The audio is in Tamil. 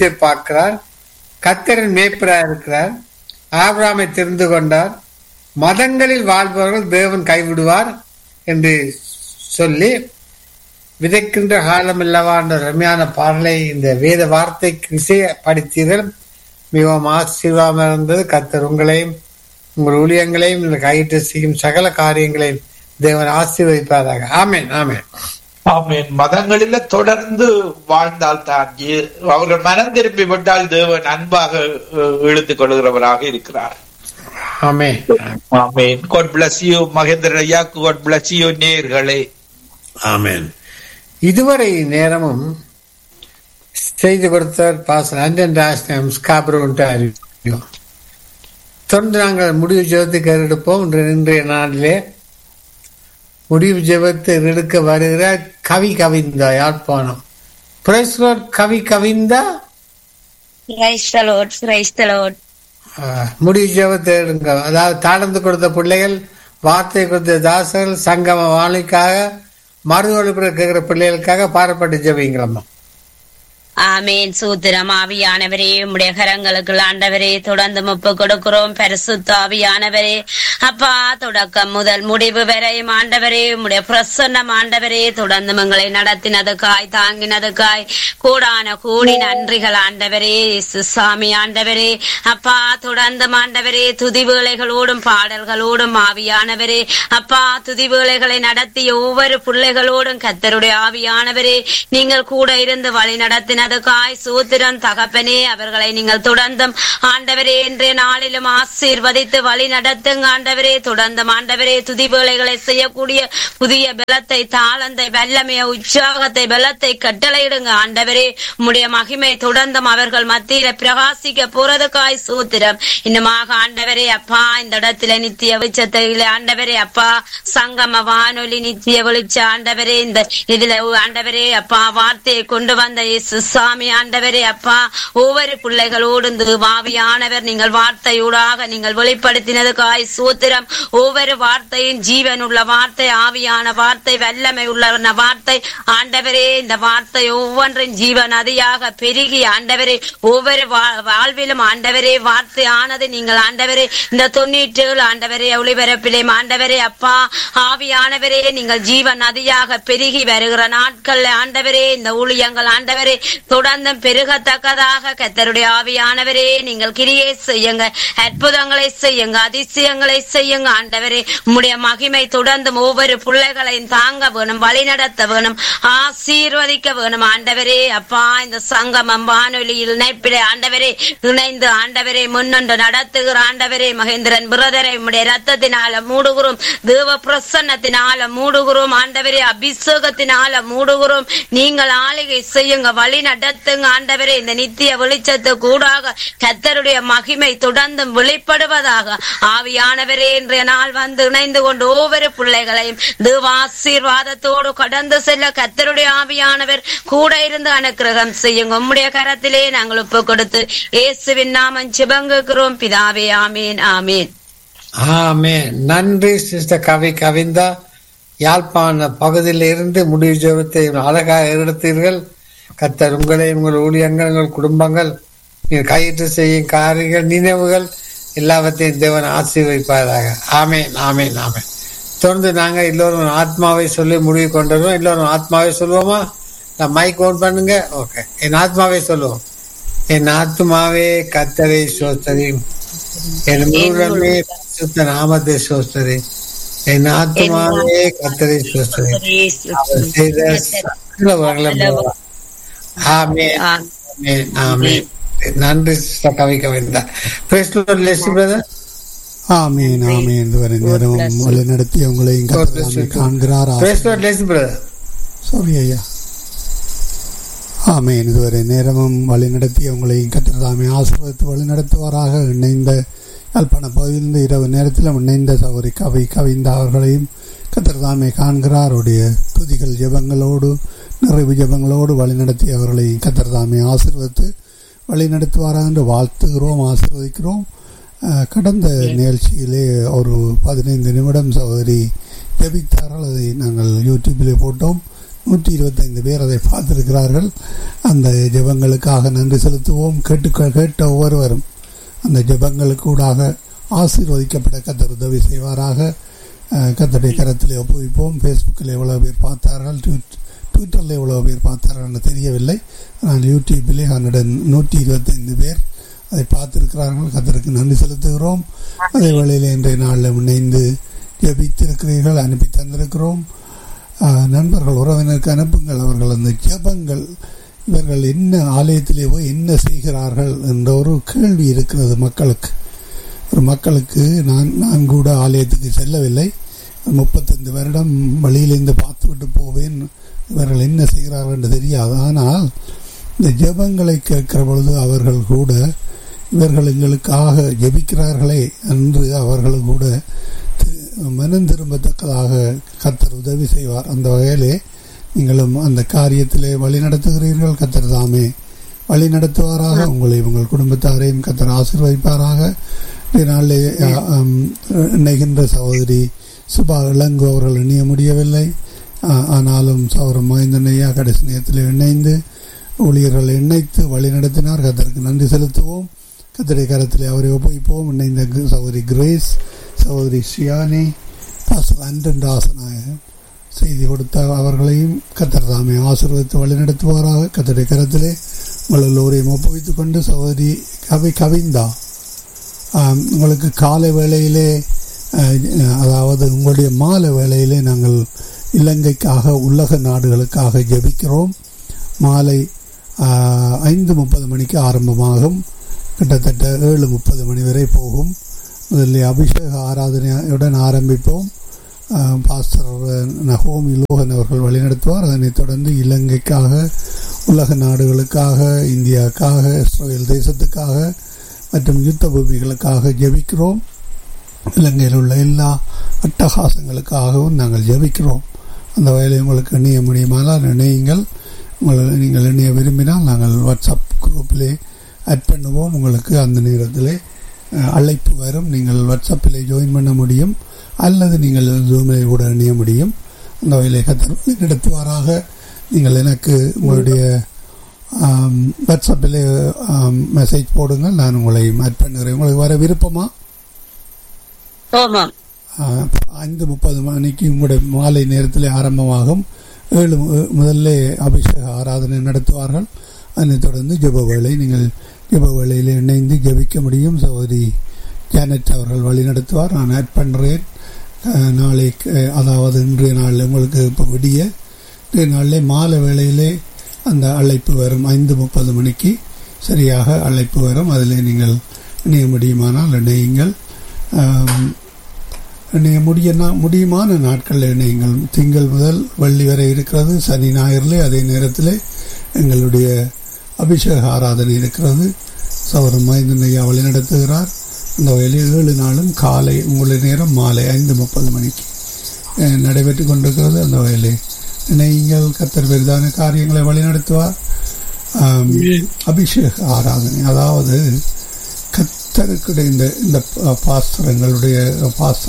ஊழியத்தை பார்க்கிறார் கத்தரின் மேய்ப்பராக இருக்கிறார் ஆபிராமை தெரிந்து கொண்டார் மதங்களில் வாழ்பவர்கள் தேவன் கைவிடுவார் என்று சொல்லி விதைக்கின்ற காலம் அல்லவா என்ற ரம்யான பாடலை இந்த வேத வார்த்தைக்கு இசைய படித்தீர்கள் மிகவும் ஆசீர்வாதம் இருந்தது கத்தர் உங்களையும் உங்கள் ஊழியங்களையும் இந்த கையிட்டு செய்யும் சகல காரியங்களையும் தேவன் ஆசீர்வதிப்பாராக ஆமேன் ஆமேன் ஆமீன் மதங்களில தொடர்ந்து வாழ்ந்தால் தான் ஏ- அவர்கள் மனம் திரும்பி விட்டால் தேவன் அன்பாக அஹ், இழுத்துக் கொள்கிறவராக இருக்கிறார் ஆமேன் ஆமீன் காட் பிளஸ் யூ மகேந்திர ஐயா காட் பிளஸ் யூ நேர்களே ஆமேன் இதுவரை நேரமும் செய்து கொடுத்தவர் பாசல் அண்டன் ராஷ்டிரம் ஸ்காபரோன்ட்டு அறிவிக்கிறோம் தொடர்ந்து நாங்கள் முடிவு ஜெபத்துக்கு எடுப்போம் இன்று இன்றைய நாளிலே முடிவு ஜெபத்தை எடுக்க வருகிற கவி கவிந்தா யாழ்ப்பாணம் பிரேஸ்வர் கவி Kavinda Praise the Lord, praise the Lord. ஆஹ், முடிவு ஜெபத்தை எடுங்க அதாவது தாழ்ந்து கொடுத்த பிள்ளைகள் வார்த்தை கொடுத்த தாசர்கள் சங்கம வாணிக்காக மறுதொழிப்பு கேட்கிற பிள்ளைகளுக்காக பாரப்பட்டு ஜெபிங்களம்மா ஆமேன் சூத்திரம் ஆவியானவரே உம்முடைய கரங்களுக்கு ஆண்டவரே தொடர்ந்து முப்பு கொடுக்கிறோம் பரிசுத்த ஆவியானவரே அப்பா தொடக்கம் முதல் முடிவு வரையும் ஆண்டவரே உம்முடைய பிரசன்னம் ஆண்டவரே தொடர்ந்து எங்களை நடத்தினதுக்காய் தாங்கினதுக்காய் கூடான கூடி நன்றிகள் ஆண்டவரே இயேசு சாமி ஆண்டவரே அப்பா தொடர்ந்து ஆண்டவரே துதி வேளைகளோடும் பாடல்களோடும் ஆவியானவரே அப்பா துதி வேளைகளை நடத்திய ஒவ்வொரு பிள்ளைகளோடும் கத்தருடைய ஆவியானவரே நீங்கள் கூட இருந்து வழி நடத்தினதுக்காய் சூத்திரம் தகப்பனே அவர்களை நீங்கள் தொடர்ந்தும் ஆண்டவரே இன்றைய நாளிலும் ஆசீர்வதித்து வழி நடத்துங்க ஆண்டவரே தொடர்ந்தும் ஆண்டவரே துதி வேளைகளை செய்யக்கூடிய புதிய பலத்தை தாளந்தை வல்லமைய உற்சாகத்தை பலத்தை கட்டளையிடுங்க ஆண்டவரே உம்முடைய மகிமை தொடர்ந்தும் அவர்கள் மத்தியில பிரகாசிக்க போறதுக்காய் சூத்திரம் இன்னுமாக ஆண்டவரே அப்பா இந்த இடத்துல நித்திய வெளிச்சத்திலே ஆண்டவரே அப்பா சங்கம வானொலி நித்திய வெளிச்ச ஆண்டவரே இந்த இதுல ஆண்டவரே அப்பா வார்த்தையை கொண்டு வந்த இயேசு சாமி ஆண்டவரே அப்பா ஒவ்வொரு பிள்ளைகளோடு இந்த வாவியானவர் நீங்கள் வார்த்தையூடாக நீங்கள் வெளிப்படுத்தினதுக்காய் சூத்திரம் ஒவ்வொரு வார்த்தையும் ஜீவன் உள்ள வார்த்தை ஆவியான வார்த்தை வல்லமை உள்ள வார்த்தை ஆண்டவரே இந்த வார்த்தை ஒவ்வொன்றின் ஜீவன் அதியாக பெருகி ஆண்டவரே ஒவ்வொரு வா- வாழ்விலும் ஆண்டவரே வார்த்தை ஆனது நீங்கள் ஆண்டவரே இந்த தொண்ணூற்று ஏழு ஆண்டவரே ஒளிபரப்பிலே ஆண்டவரே அப்பா ஆவியானவரே நீங்கள் ஜீவன் அதியாக பெருகி வருகிற நாட்கள் ஆண்டவரே இந்த ஊழியங்கள் ஆண்டவரே தொடர்ந்தும் பெருகத்தக்கதாக கத்தருடைய ஆவியானவரே நீங்கள் கிரியை செய்யுங்க அற்புதங்களை செய்யுங்க அதிசயங்களை செய்யுங்க ஆண்டவரே உம்முடைய மகிமை தொடர்ந்தும் ஒவ்வொரு பிள்ளைகளையும் தாங்க வேணும் வழி நடத்த வேணும் ஆசீர்வதிக்க வேணும் ஆண்டவரே அப்பா இந்த சங்கமம் வானொலியில் இணைப்பிலே ஆண்டவரே இணைந்து ஆண்டவரே முன்னொன்று நடத்துகிற ஆண்டவரே மகேந்திரன் பிரதரை உம்முடைய ரத்தத்தினால மூடுகிறோம் தேவ பிரசன்னத்தினால மூடுகிறோம் ஆண்டவரே அபிஷேகத்தினால மூடுகிறோம் நீங்கள் ஆளுகை செய்யுங்க வழி நடத்துங்க ஆண்டவரே இந்த நித்திய வெளிச்சத்து கூடாக கத்தருடைய மகிமை தொடர்ந்தும் வெளிப்படுவதாக ஆவியானவரே இன்றைய நாள் வந்து இணைந்து கொண்டு ஒவ்வொரு பிள்ளைகளையும் தேவாசீர்வாதத்தோடு கடந்து செல்ல கத்தருடைய ஆவியானவர் கூட இருந்து அனுக்கிரகம் செய்யுங்க உம்முடைய கரத்திலே நாங்கள் ஒப்பு கொடுத்து இயேசுவின் நாமம் சிவங்குகிறோம் பிதாவே ஆமீன் ஆமீன் ஆமே நன்றி சிஸ்டர் கவி கவிந்தா யாழ்ப்பாண பகுதியில் இருந்து முடிவு ஜெபத்தை அழகாக எடுத்தீர்கள் கத்தர் உங்களை உங்கள் ஊழியங்கள் உங்கள் குடும்பங்கள் நீங்கள் கையிட்டு செய்யும் காரியங்கள் நினைவுகள் எல்லாவற்றையும் தேவன் ஆசீர்வதிப்பதாக ஆமேன் ஆமேன் ஆமேன் தொடர்ந்து நாங்கள் எல்லோரும் ஆத்மாவை சொல்லி முடிவு கொண்டு வருவோம் எல்லோரும் ஆத்மாவை சொல்லுவோமா நான் மைக் ஓன் பண்ணுங்க ஓகே என் ஆத்மாவை சொல்லுவோம் என் ஆத்மாவே கத்தரை சோத்தரி என் மூலமே சுத்த நாமத்தை சோஸ்தரி என் ஆத்மாவே கத்தரை சோஸ்தரி அவர் செய்த சகல வளங்களும் ஆமென் ஆமென் ஆமென் நன்றி sister Kavi Kavinda praise lord Lessy brother ஆமீன் ஆமீன் இதுவரை நேரம் வழி நடத்தி உங்களையும் கர்த்தர் காண்கிறார் praise lord Lessy brother sorry ஐயா ஆமீன் இதுவரை நேரமும் வழி நடத்தி உங்களையும் கத்திரதாமே ஆசிர்வதித்து வழி நடத்துவாராக இணைந்த யாழ்ப்பாண பகுதியிலிருந்து இரவு நேரத்தில் இணைந்த சௌரி கவி கவிந்த அவர்களையும் கத்திரதாமே காண்கிறார் அவருடைய துதிகள் ஜெபங்களோடு நிறைவு ஜெபங்களோடு வழி நடத்தி அவர்களை கத்திரதாமே ஆசிர்வதித்து வழி நடத்துவாராக என்று வாழ்த்துகிறோம் ஆசிர்வதிக்கிறோம் அஹ், கடந்த நிகழ்ச்சியிலே ஒரு பதினைந்து நிமிடம் சகோதரி ஜெபித்தார்கள் அதை நாங்கள் யூடியூப்பிலே போட்டோம் நூற்றி இருபத்தைந்து பேர் அதை பார்த்திருக்கிறார்கள் அந்த ஜெபங்களுக்காக நன்றி செலுத்துவோம் கேட்டு கேட்ட ஒவ்வொருவரும் அந்த ஜெபங்களுக்கு ஊடாக ஆசீர்வதிக்கப்பட கத்தர் உதவி செய்வாராக அஹ், கத்தருடைய கரத்தில் ஒப்புவிப்போம் ஃபேஸ்புக்கில் எவ்வளோ பேர் பார்த்தார்கள் ட்விட் ட்விட்டரில் எவ்வளோ பேர் பார்த்தார்கள் தெரியவில்லை ஆனால் யூடியூப்பிலே ஹண்ட்ரட் நூற்றி இருபத்தைந்து பேர் அதை பார்த்திருக்கிறார்கள் கத்தருக்கு நன்றி செலுத்துகிறோம் அதே வேளையில் இன்றைய நாளில் இணைந்து ஜெபித்திருக்கிறீர்கள் அனுப்பி தந்திருக்கிறோம் ஆஹ், நண்பர்கள் உறவினருக்கு அனுப்புங்கள் அவர்கள் அந்த ஜெபங்கள் இவர்கள் என்ன ஆலயத்திலே போய் என்ன செய்கிறார்கள் என்ற ஒரு கேள்வி இருக்கிறது மக்களுக்கு ஒரு மக்களுக்கு நான் நான் கூட ஆலயத்துக்கு செல்லவில்லை முப்பத்தைந்து வருடம் வழியிலிருந்து பார்த்துவிட்டு போவேன் இவர்கள் என்ன செய்கிறார்கள் என்று தெரியாது ஆனால் இந்த ஜெபங்களை கேட்கிற பொழுது அவர்கள் கூட இவர்கள் எங்களுக்காக ஜெபிக்கிறார்களே என்று அவர்கள் கூட தி- மனம் திரும்பத்தக்கதாக கத்தர் உதவி செய்வார் அந்த வகையிலே நீங்களும் அந்த காரியத்திலே வழி நடத்துகிறீர்கள் கத்தர் தாமே வழி நடத்துவாராக உங்களை உங்கள் குடும்பத்தாரையும் கத்தர் ஆசீர்வதிப்பாராக இதனாலே இணைகின்ற சகோதரி சுபா இளங்கு அவர்கள் இணைய முடியவில்லை ஆ- ஆனாலும் சௌரம் மகேந்திரனையா கடைசி நேரத்தில் இணைந்து ஊழியர்களை இணைத்து வழி நடத்தினார் கத்தருக்கு நன்றி செலுத்துவோம் கத்தரை கரத்தில் அவரை ஒப்புவிப்போம் இணைந்த கு- சகோதரி கிரேஸ் சகோதரி ஷியானி பாஸ்டர் அண்டன் ராசநாயகன் செய்தி கொடுத்த அவர்களையும் கத்தர் தாமே ஆசீர்வதித்து வழிநடத்துவாராக கத்தருடைய கரத்திலே உங்கள் எல்லோரையும் ஒப்புவித்துக் கொண்டு சகோதரி கவி கவிந்தா ஆம், உங்களுக்கு காலை வேளையிலே அஹ், அதாவது உங்களுடைய மாலை வேளையிலே நாங்கள் இலங்கைக்காக உலக நாடுகளுக்காக ஜெபிக்கிறோம் மாலை ஆஹ், ஐந்து முப்பது மணிக்கு ஆரம்பமாகும் கிட்டத்தட்ட ஏழு முப்பது மணி வரை போகும் முதலில் அபிஷேக ஆராதனையுடன் ஆரம்பிப்போம் ஆஹ், பாஸ்டர் நகோமி லோகன் அவர்கள் வழிநடத்துவார் அதனைத் தொடர்ந்து இலங்கைக்காக உலக நாடுகளுக்காக இந்தியாவுக்காக இஸ்ரேல் தேசத்துக்காக மற்றும் யுத்த பூமிகளுக்காக ஜெபிக்கிறோம் இலங்கையில் உள்ள எல்லா அட்டகாசங்களுக்காகவும் நாங்கள் ஜெபிக்கிறோம் அந்த வகையில் உங்களுக்கு இணைய முடியுமானால் இணையுங்கள் உங்களை நீங்கள் இணைய விரும்பினால் நாங்கள் வாட்ஸ்அப் குரூப்பிலே ஆட் பண்ணுவோம் உங்களுக்கு அந்த நேரத்திலே அஹ், அழைப்பு வரும் நீங்கள் வாட்ஸ்அப்பிலே ஜாயின் பண்ண முடியும் அல்லது நீங்கள் ஜூமிலே கூட இணைய முடியும் அந்த வகையிலே கத்தர் நடத்துவாராக நீங்கள் எனக்கு உங்களுடைய ஆம், வாட்ஸ்அப்பில் மெசேஜ் போடுங்கள் நான் உங்களை ஆட் பண்ணுகிறேன் உங்களுக்கு வர விருப்பமா ஓமாம் ஆ, ஐந்து முப்பது மணிக்கு உங்களுடைய மாலை நேரத்தில் ஆரம்பமாகும் ஏழு மு- முதல்ல அபிஷேக ஆராதனை நடத்துவார்கள் அதனைத் தொடர்ந்து ஜெப வேளை நீங்கள் ஜெப வேளையில் இணைந்து ஜெபிக்க முடியும் சகோதரி ஜானட் அவர்கள் வழி நடத்துவார் நான் ஆட் பண்ணுறேன் அஹ், நாளை அஹ், அதாவது இன்றைய நாளில் உங்களுக்கு இப்போ விடிய இன்றைய நாளிலே மாலை வேளையிலே அந்த அழைப்பு வரும் ஐந்து முப்பது மணிக்கு சரியாக அழைப்பு வரும் அதில் நீங்கள் இணைய முடியுமானால் இணையுங்கள் ஆம், இணைய முடியனா முடியுமான நாட்களில் இணையுங்கள் திங்கள் முதல் வெள்ளி வரை இருக்கிறது சனி ஞாயிறிலே அதே நேரத்தில் எங்களுடைய அபிஷேக ஆராதனை இருக்கிறது சௌரம் மைந்தன் ஐயா வழி நடத்துகிறார் அந்த வகையில் ஏழு நாளும் காலை உங்களுடைய நேரம் மாலை ஐந்து முப்பது மணிக்கு அஹ், நடைபெற்று கொண்டிருக்கிறது அந்த வகையிலே இணையுங்கள் கத்தர் பெரிதான காரியங்களை வழிநடத்துவார் ஆம், அபிஷேக ஆராதனை அதாவது கத்தருக்கு இந்த இந்த பாஸ்தரங்களுடைய பாஸ்தர்